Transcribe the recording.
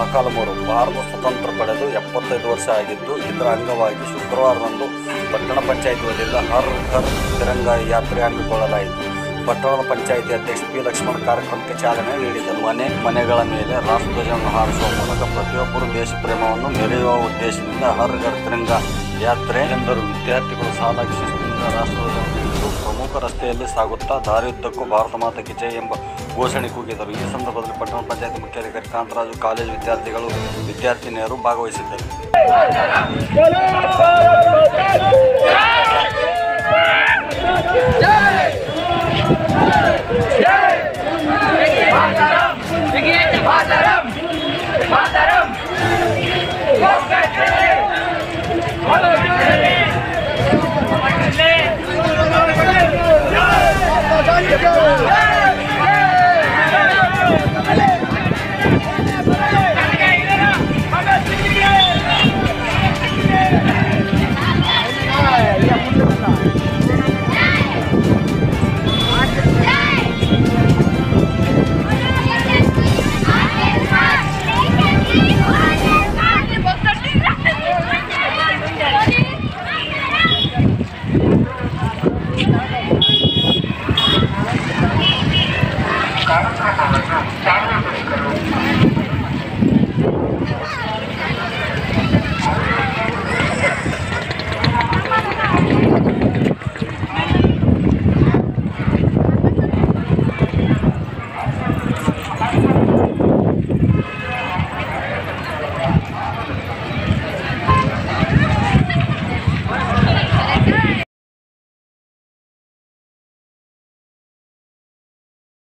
ಮೊಳಕಾಲ್ಮೂರು ಭಾರತ ಸ್ವತಂತ್ರ ಪಡೆದು ಎಪ್ಪತ್ತೈದು ವರ್ಷ ಆಗಿದ್ದು ಇದರ ಅಂಗವಾಗಿ ಶುಕ್ರವಾರದಂದು ಪಟ್ಟಣ ಪಂಚಾಯಿತಿ ವತಿಯಿಂದ ಹರ್ ಘರ್ ತಿರಂಗ ಯಾತ್ರೆ ಹಮ್ಮಿಕೊಳ್ಳಲಾಯಿತು ಪಟ್ಟಣದ ಪಂಚಾಯಿತಿ ಅಧ್ಯಕ್ಷ ಪಿ ಲಕ್ಷ್ಮಣ್ ಕಾರ್ಯಕ್ರಮಕ್ಕೆ ಚಾಲನೆ ನೀಡಿದರು ಮನೆ ಮನೆಗಳ ಮೇಲೆ ರಾಷ್ಟ್ರಧ್ವಜವನ್ನು ಹಾರಿಸುವ ಮೂಲಕ ಪ್ರತಿಯೊಬ್ಬರು ದೇಶ ಪ್ರೇಮವನ್ನು ಮೆರೆಯುವ ಉದ್ದೇಶದಿಂದ ಹರ್ ಘರ್ ತಿರಂಗ ಯಾತ್ರೆ ಎಂದರು ವಿದ್ಯಾರ್ಥಿಗಳು ಸಾಲಾಗಿ ಶಿಸ್ತಿನಿಂದ ರಾಷ್ಟ್ರಧ್ವಜವನ್ನು ಹಿಡಿದು ಪ್ರಮುಖ ರಸ್ತೆಯಲ್ಲಿ ಸಾಗುತ್ತಾ ದಾರಿಯುದ್ದಕ್ಕೂ ಭಾರತ ಮಾತಾ ಕಿ ಜೈ ಎಂಬ ಘೋಷಣೆ ಕೂಗಿದರು ಈ ಸಂದರ್ಭದಲ್ಲಿ ಪಟ್ಟಣ ಪಂಚಾಯತಿ ಮುಖ್ಯಾಧಿಕಾರಿ ಕಾಂತರಾಜು ಕಾಲೇಜು ವಿದ್ಯಾರ್ಥಿಗಳು ವಿದ್ಯಾರ್ಥಿನಿಯರು ಭಾಗವಹಿಸಿದ್ದರು Matarão!